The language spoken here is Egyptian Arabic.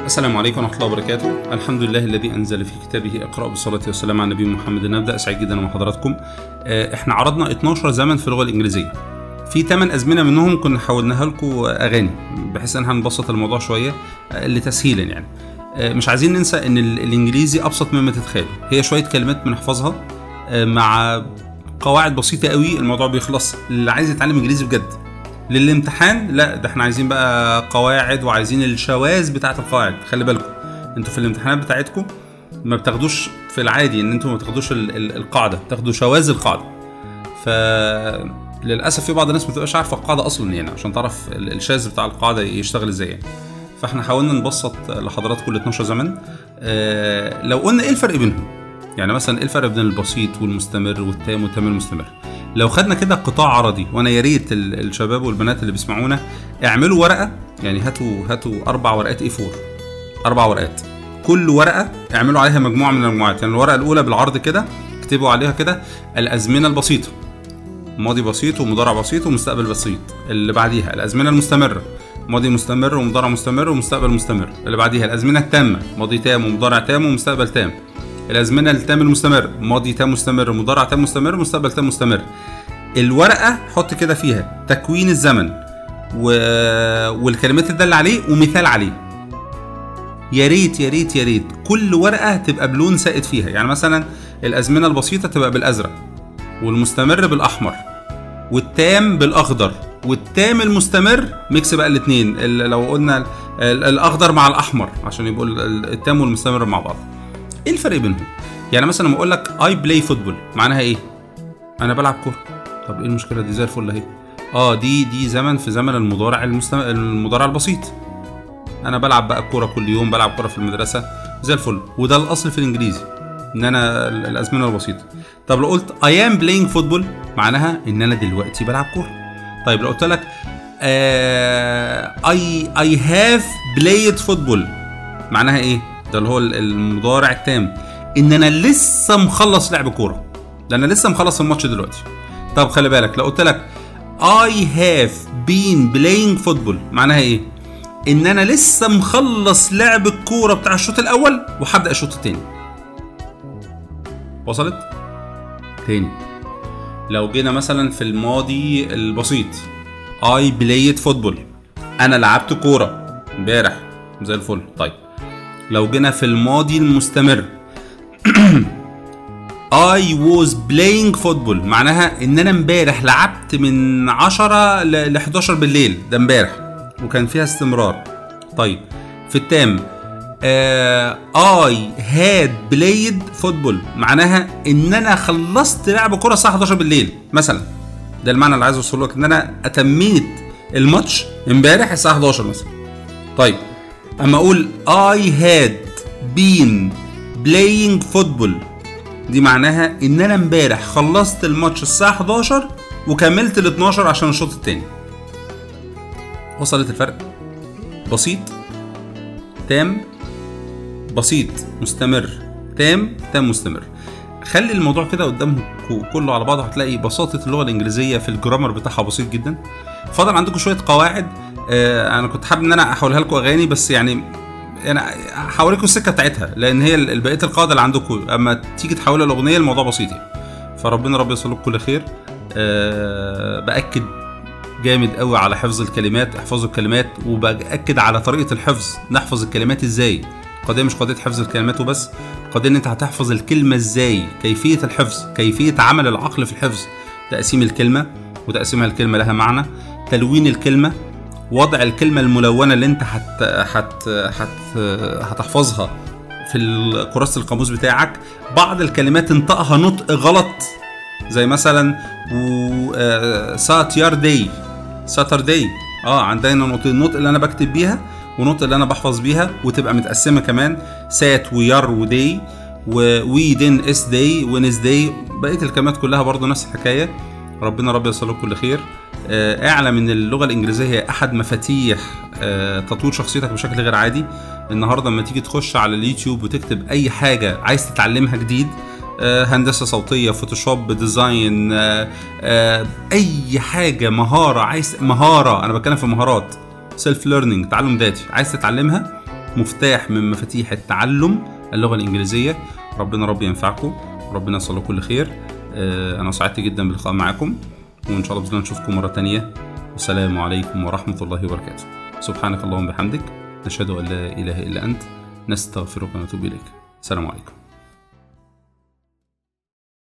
السلام عليكم ورحمة الله وبركاته الحمد لله الذي أنزل في كتابه اقرأ بالصلاة والسلام على النبي محمد نبدأ سعيد جدا مع حضراتكم آه، احنا عرضنا 12 زمن في اللغة الإنجليزية في 8 أزمنة منهم كنا حولناها لكم أغاني بحيث إن هنبسط الموضوع شوية آه، لتسهيلا يعني آه، مش عايزين ننسى إن ال- الإنجليزي أبسط مما تتخيل هي شوية كلمات بنحفظها آه، مع قواعد بسيطة قوي الموضوع بيخلص اللي عايز يتعلم إنجليزي بجد للامتحان لا ده احنا عايزين بقى قواعد وعايزين الشواذ بتاعه القواعد خلي بالكم انتوا في الامتحانات بتاعتكم ما بتاخدوش في العادي ان انتوا ما بتاخدوش ال- ال- القاعده بتاخدوا شواذ القاعده ف للاسف في بعض الناس ما بتبقاش عارفه القاعده اصلا يعني عشان تعرف ال- الشاذ بتاع القاعده يشتغل ازاي يعني فاحنا حاولنا نبسط لحضراتكم ال 12 زمن آه لو قلنا ايه الفرق بينهم يعني مثلا ايه الفرق بين البسيط والمستمر والتام والتام المستمر لو خدنا كده قطاع عرضي وانا يا ريت ال- الشباب والبنات اللي بيسمعونا اعملوا ورقه يعني هاتوا هاتوا اربع ورقات اي 4 اربع ورقات كل ورقه اعملوا عليها مجموعه من المجموعات يعني الورقه الاولى بالعرض كده اكتبوا عليها كده الازمنه البسيطه ماضي بسيط ومضارع بسيط ومستقبل بسيط اللي بعديها الازمنه المستمره ماضي مستمر ومضارع مستمر ومستقبل مستمر اللي بعديها الازمنه التامه ماضي تام ومضارع تام ومستقبل تام الازمنه التام المستمر ماضي تام مستمر ومضارع تام مستمر ومستقبل تام مستمر الورقه حط كده فيها تكوين الزمن و... والكلمات الداله عليه ومثال عليه يا ريت يا ريت يا ريت كل ورقه تبقى بلون سائد فيها يعني مثلا الازمنه البسيطه تبقى بالازرق والمستمر بالاحمر والتام بالاخضر والتام المستمر ميكس بقى الاثنين لو قلنا ال- ال- الاخضر مع الاحمر عشان يبقوا ال- ال- التام والمستمر مع بعض ايه الفرق بينهم يعني مثلا لما اقول لك اي بلاي فوتبول معناها ايه انا بلعب كوره طب ايه المشكله دي زي الفل اهي اه دي دي زمن في زمن المضارع المستم... المضارع البسيط انا بلعب بقى كوره كل يوم بلعب كوره في المدرسه زي الفل وده الاصل في الانجليزي ان انا ال- الازمنه البسيطه طب لو قلت I am playing football معناها ان انا دلوقتي بلعب كوره طيب لو قلت لك آه I I have played football معناها ايه ده اللي هو ال- المضارع التام ان انا لسه مخلص لعب كوره ده انا لسه مخلص الماتش دلوقتي طب خلي بالك لو قلت لك I have been playing football معناها ايه ان انا لسه مخلص لعب الكوره بتاع الشوط الاول وهبدا الشوط التاني وصلت تاني لو جينا مثلا في الماضي البسيط I played football انا لعبت كوره امبارح زي الفل طيب لو جينا في الماضي المستمر I was playing football معناها ان انا امبارح لعبت من 10 ل 11 بالليل ده امبارح وكان فيها استمرار طيب في التام آه I had played football معناها ان انا خلصت لعب كرة الساعة 11 بالليل مثلا ده المعنى اللي عايز اوصله لك ان انا اتميت الماتش امبارح الساعة 11 مثلا طيب اما اقول I had been playing football دي معناها ان انا امبارح خلصت الماتش الساعه 11 وكملت ال 12 عشان الشوط التاني وصلت الفرق بسيط تام بسيط مستمر تام تام مستمر خلي الموضوع كده قدامكم كله على بعضه هتلاقي بساطه اللغه الانجليزيه في الجرامر بتاعها بسيط جدا فاضل عندكم شويه قواعد آه انا كنت حابب ان انا احولها لكم اغاني بس يعني انا هوريكم السكه بتاعتها لان هي ال- بقيه القاعده اللي عندكم اما تيجي تحولها لاغنيه الموضوع بسيط يعني فربنا رب يوصل لكم كل خير أه باكد جامد قوي على حفظ الكلمات احفظوا الكلمات وباكد على طريقه الحفظ نحفظ الكلمات ازاي القضيه مش قضيه حفظ الكلمات وبس القضيه ان انت هتحفظ الكلمه ازاي كيفيه الحفظ كيفيه عمل العقل في الحفظ تقسيم الكلمه وتقسيمها الكلمه لها معنى تلوين الكلمه وضع الكلمة الملونة اللي انت هت هت هت هتحفظها في ال- كراسة القاموس بتاعك بعض الكلمات انطقها نطق غلط زي مثلا و آه، ساتيار داي ساترداي اه عندنا نطق النطق اللي انا بكتب بيها ونطق اللي انا بحفظ بيها وتبقى متقسمه كمان سات ويار وداي ووي دين اس داي وينز داي بقيه الكلمات كلها برضو نفس الحكايه ربنا رب يصل لكم كل خير آه، اعلم ان اللغه الانجليزيه هي احد مفاتيح آه، تطوير شخصيتك بشكل غير عادي النهارده لما تيجي تخش على اليوتيوب وتكتب اي حاجه عايز تتعلمها جديد آه، هندسه صوتيه فوتوشوب ديزاين آه، آه، اي حاجه مهاره عايز مهاره انا بتكلم في مهارات سيلف ليرنينج تعلم ذاتي عايز تتعلمها مفتاح من مفاتيح التعلم اللغه الانجليزيه ربنا رب ينفعكم وربنا يصل كل خير آه، انا سعدت جدا باللقاء معاكم وان شاء الله باذن الله نشوفكم مره تانية والسلام عليكم ورحمه الله وبركاته سبحانك اللهم وبحمدك نشهد ان لا اله الا انت نستغفرك ونتوب اليك السلام عليكم